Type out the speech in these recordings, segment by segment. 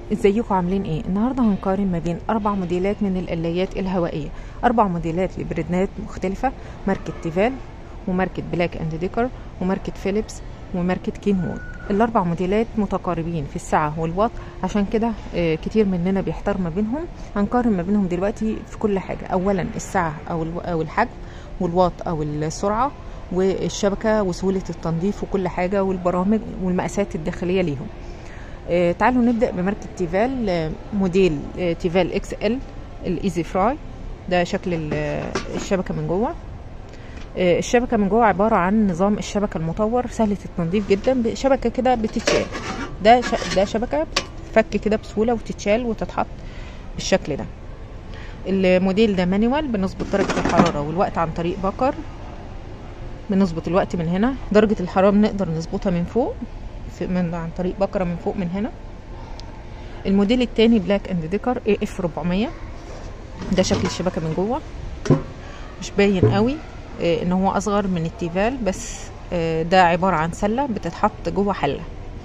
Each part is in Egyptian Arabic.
ازيكم عاملين ايه النهارده هنقارن ما بين اربع موديلات من القلايات الهوائيه اربع موديلات لبرندات مختلفه ماركه تيفال وماركه بلاك اند ديكر وماركه فيليبس وماركه كين وود الاربع موديلات متقاربين في السعه والواط عشان كده آه، كتير مننا بيحتار ما بينهم هنقارن ما بينهم دلوقتي في كل حاجه اولا السعه او الو- او الحجم والواط او السرعه والشبكه وسهوله التنظيف وكل حاجه والبرامج والمقاسات الداخليه ليهم آه، تعالوا نبدا بماركه تيفال آه، موديل آه، تيفال اكس ال الايزي فراي ده شكل ال- آه، الشبكه من جوه آه، الشبكه من جوه عباره عن نظام الشبكه المطور سهله التنظيف جدا شبكه كده بتتشال ده ش... ده شبكه فك كده بسهوله وتتشال وتتحط بالشكل ده الموديل ده مانيوال بنظبط درجه الحراره والوقت عن طريق بكر بنظبط الوقت من هنا درجه الحراره بنقدر نظبطها من فوق في من عن طريق بكره من فوق من هنا الموديل التاني بلاك اند ديكر اي اف 400 ده شكل الشبكه من جوه مش باين قوي آه، ان هو اصغر من التيفال بس آه، ده عباره عن سله بتتحط جوه حله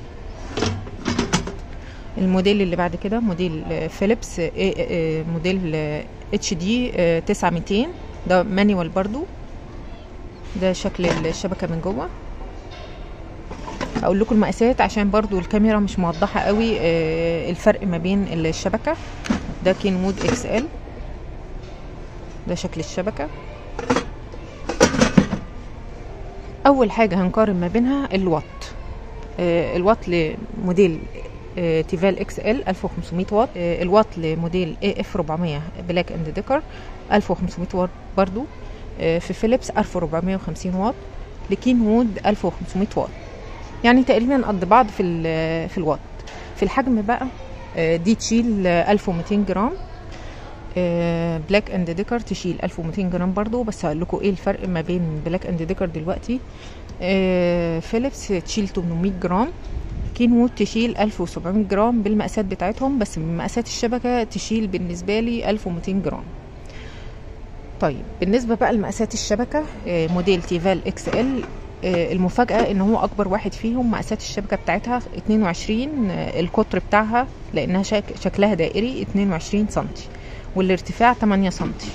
الموديل اللي بعد كده موديل آه، فيليبس آه، آه، موديل اتش دي 9200 ده مانيوال برضو ده شكل الشبكه من جوه هقول لكم المقاسات عشان برضو الكاميرا مش موضحه قوي آه، الفرق ما بين الشبكه ده كين مود اكس ال ده شكل الشبكه اول حاجه هنقارن ما بينها الوات آه، الوات لموديل آه، تيفال اكس ال 1500 واط آه، الوات لموديل اي اف 400 بلاك اند ديكر 1500 واط برضو آه، في فيليبس 1450 واط لكين وود 1500 واط يعني تقريبا قد بعض في ال- في الواط في الحجم بقى آه، دي تشيل آه، 1200 جرام آه، بلاك اند ديكر تشيل 1200 جرام برضو بس هقول لكم ايه الفرق ما بين بلاك اند ديكر دلوقتي آه، فيليبس تشيل 800 جرام كين وود تشيل 1700 جرام بالمقاسات بتاعتهم بس بمقاسات الشبكه تشيل بالنسبه لي 1200 جرام طيب بالنسبه بقى لمقاسات الشبكه آه، موديل تيفال اكس ال المفاجاه ان هو اكبر واحد فيهم مقاسات الشبكه بتاعتها 22 آه، القطر بتاعها لانها شك شكلها دائري 22 سنتي والارتفاع 8 سنتي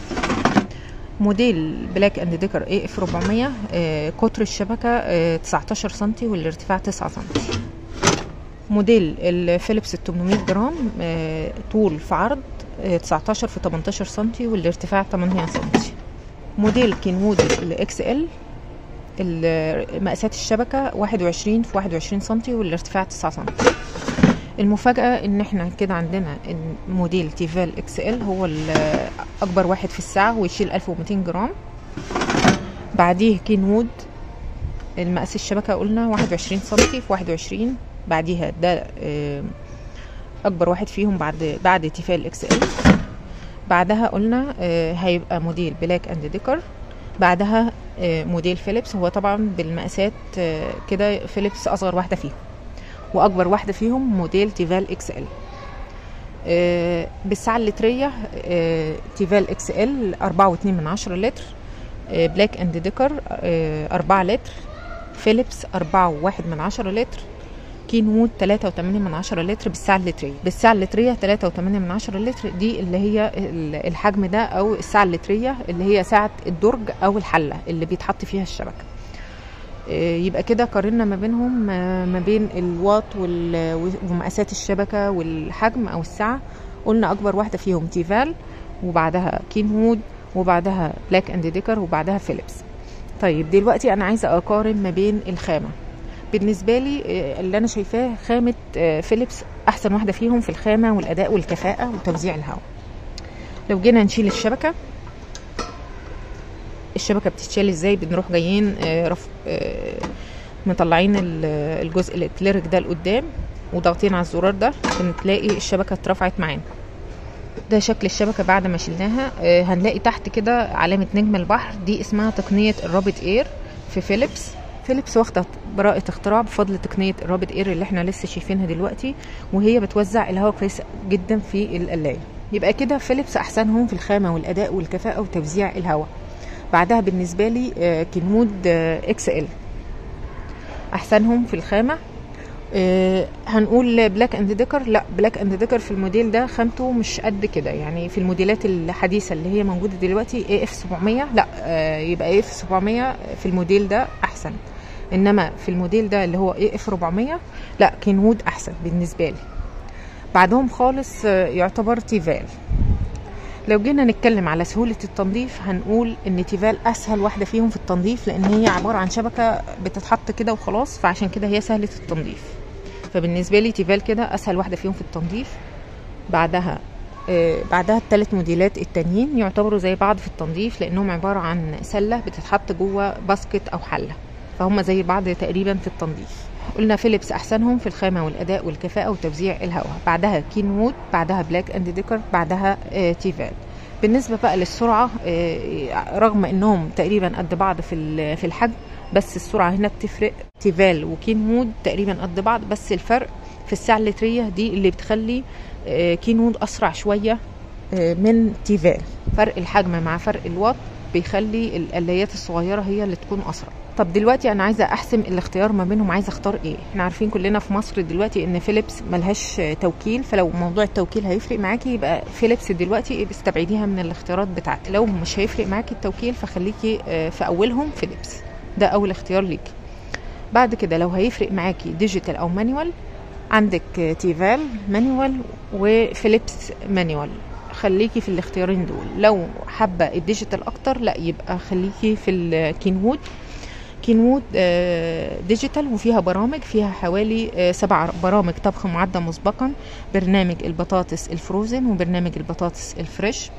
موديل بلاك اند ديكر اي اف 400 آه، قطر الشبكه آه، 19 سنتي والارتفاع 9 سنتي موديل الفيليبس 800 جرام آه، طول في عرض آه، 19 في 18 سنتي والارتفاع 8 سنتي موديل كينوود الاكس ال مقاسات الشبكة 21 في 21 سنتي والارتفاع 9 سنتي المفاجأة ان احنا كده عندنا إن موديل تيفال اكس ال هو ال- اكبر واحد في الساعة ويشيل 1200 جرام بعديه كينوود المقاس الشبكة قلنا 21 سنتي في 21 بعديها ده آه، اكبر واحد فيهم بعد بعد تيفال اكس ال بعدها قلنا آه، هيبقى موديل بلاك اند ديكر بعدها آه، موديل فيليبس هو طبعا بالمقاسات آه، كده فيليبس اصغر واحده فيهم واكبر واحده فيهم موديل تيفال اكس ال آه، بالسعه اللتريه آه، تيفال اكس ال 4.2 من عشرة لتر آه، بلاك اند ديكر آه، 4 لتر فيليبس 4.1 من عشرة لتر كين وود 3.8 من عشرة لتر بالسعة اللترية بالسعة اللترية 3.8 من عشرة لتر دي اللي هي ال- الحجم ده أو السعة اللترية اللي هي سعة الدرج أو الحلة اللي بيتحط فيها الشبكة آه، يبقى كده قارنا ما بينهم آه، ما بين الواط وال- ومقاسات الشبكة والحجم أو السعة قلنا أكبر واحدة فيهم تيفال وبعدها كين وود وبعدها بلاك اند ديكر وبعدها فيليبس طيب دلوقتي أنا عايزة أقارن ما بين الخامة بالنسبه لي آه، اللي انا شايفاه خامه آه، فيليبس احسن واحده فيهم في الخامه والاداء والكفاءه وتوزيع الهواء لو جينا نشيل الشبكه الشبكه بتتشال ازاي بنروح جايين آه، رف... آه، مطلعين ال- الجزء الكليرك ده لقدام وضاغطين على الزرار ده بنلاقي الشبكه اترفعت معانا ده شكل الشبكه بعد ما شلناها آه، هنلاقي تحت كده علامه نجم البحر دي اسمها تقنيه الرابط اير في فيليبس فيليبس واخده براءة اختراع بفضل تقنية الرابط اير اللي احنا لسه شايفينها دلوقتي وهي بتوزع الهواء كويس جدا في القلاية يبقى كده فيليبس احسنهم في الخامة والاداء والكفاءة وتوزيع الهواء بعدها بالنسبة لي آه، كينوود آه، اكس ال احسنهم في الخامة آه، هنقول بلاك اند ديكر لا بلاك اند ديكر في الموديل ده خامته مش قد كده يعني في الموديلات الحديثه اللي هي موجوده دلوقتي اي اف 700 لا آه، يبقى اي اف 700 في الموديل ده احسن انما في الموديل ده اللي هو اي اف 400 لا كينوود احسن بالنسبه لي بعدهم خالص آه، يعتبر تيفال لو جينا نتكلم على سهولة التنظيف هنقول ان تيفال اسهل واحدة فيهم في التنظيف لان هي عبارة عن شبكة بتتحط كده وخلاص فعشان كده هي سهلة التنظيف فبالنسبة لي تيفال كده اسهل واحدة فيهم في التنظيف بعدها آه بعدها الثلاث موديلات التانيين يعتبروا زي بعض في التنظيف لانهم عبارة عن سلة بتتحط جوه باسكت او حلة فهم زي بعض تقريبا في التنظيف قلنا فيليبس احسنهم في الخامه والاداء والكفاءه وتوزيع الهواء بعدها كينوود بعدها بلاك اند ديكر بعدها آه تيفال بالنسبه بقى للسرعه آه رغم انهم تقريبا قد بعض في في الحجم بس السرعه هنا بتفرق تيفال وكينوود تقريبا قد بعض بس الفرق في الساعه اللتريه دي اللي بتخلي آه كينوود اسرع شويه من تيفال فرق الحجم مع فرق الوات بيخلي الاليات الصغيره هي اللي تكون اسرع طب دلوقتي انا عايزه احسم الاختيار ما بينهم عايزه اختار ايه احنا عارفين كلنا في مصر دلوقتي ان فيليبس ملهاش توكيل فلو موضوع التوكيل هيفرق معاكي يبقى فيليبس دلوقتي استبعديها من الاختيارات بتاعتك لو مش هيفرق معاكي التوكيل فخليكي في اولهم فيليبس ده اول اختيار ليكي بعد كده لو هيفرق معاكي ديجيتال او مانيوال عندك تيفال مانيوال وفيليبس مانيوال خليكي في الاختيارين دول لو حابه الديجيتال اكتر لا يبقى خليكي في الكينوود كينوود ديجيتال وفيها برامج فيها حوالي سبع برامج طبخ معدة مسبقا برنامج البطاطس الفروزن وبرنامج البطاطس الفريش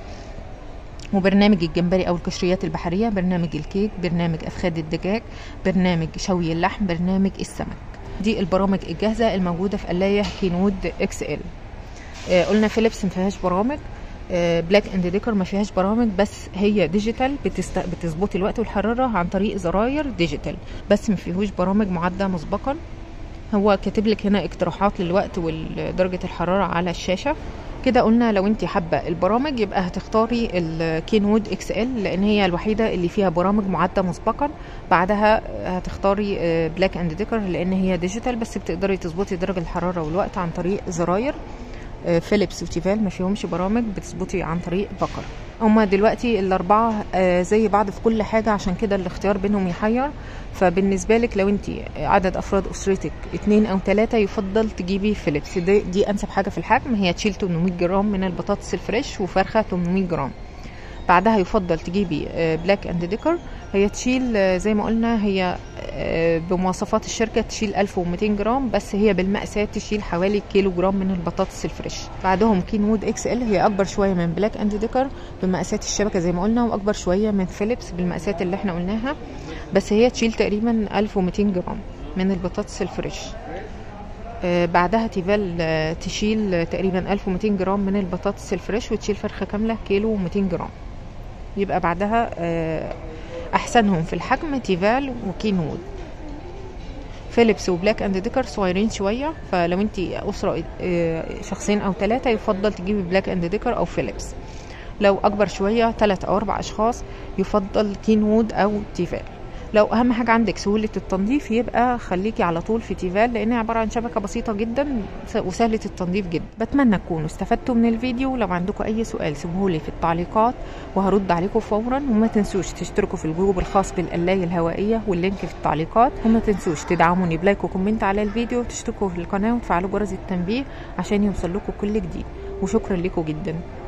وبرنامج الجمبري او القشريات البحريه برنامج الكيك برنامج افخاد الدجاج برنامج شوي اللحم برنامج السمك دي البرامج الجاهزه الموجوده في قلايه كينوود اكس ال قلنا فيليبس ما فيهاش برامج بلاك اند ديكر ما فيهاش برامج بس هي ديجيتال بتست... بتظبطي الوقت والحراره عن طريق زراير ديجيتال بس ما فيهوش برامج معده مسبقا هو كاتب لك هنا اقتراحات للوقت ودرجه الحراره على الشاشه كده قلنا لو انت حابه البرامج يبقى هتختاري الكينوود اكس ال لان هي الوحيده اللي فيها برامج معده مسبقا بعدها هتختاري بلاك اند ديكر لان هي ديجيتال بس بتقدري تظبطي درجه الحراره والوقت عن طريق زراير فيليبس وتيفال ما فيهمش برامج بتظبطي عن طريق بقر هما دلوقتي الاربعه زي بعض في كل حاجه عشان كده الاختيار بينهم يحير فبالنسبه لك لو انت عدد افراد اسرتك اتنين او تلاتة يفضل تجيبي فيليبس دي, دي انسب حاجه في الحجم هي تشيل 800 جرام من البطاطس الفريش وفرخه 800 جرام بعدها يفضل تجيبي بلاك اند ديكر هي تشيل زي ما قلنا هي بمواصفات الشركة تشيل 1200 جرام بس هي بالمقاسات تشيل حوالي كيلو جرام من البطاطس الفريش بعدهم كينوود اكس ال هي اكبر شوية من بلاك اند ديكر بمقاسات الشبكة زي ما قلنا واكبر شوية من فيليبس بالمقاسات اللي احنا قلناها بس هي تشيل تقريبا 1200 جرام من البطاطس الفريش آه بعدها تيفال آه تشيل تقريبا 1200 جرام من البطاطس الفريش وتشيل فرخة كاملة كيلو و200 جرام يبقى بعدها آه احسنهم في الحجم تيفال وكينوود فيليبس وبلاك اند ديكر صغيرين شويه فلو انت اسره شخصين او ثلاثه يفضل تجيبي بلاك اند ديكر او فيليبس لو اكبر شويه ثلاث او اربع اشخاص يفضل كينوود او تيفال لو اهم حاجه عندك سهوله التنظيف يبقى خليكي على طول في تيفال لانها عباره عن شبكه بسيطه جدا وسهله التنظيف جدا بتمنى تكونوا استفدتوا من الفيديو لو عندكم اي سؤال سيبوهولي في التعليقات وهرد عليكم فورا وما تنسوش تشتركوا في الجروب الخاص بالقلايه الهوائيه واللينك في التعليقات وما تنسوش تدعموني بلايك وكومنت على الفيديو وتشتركوا في القناه وتفعلوا جرس التنبيه عشان يوصل لكم كل جديد وشكرا لكم جدا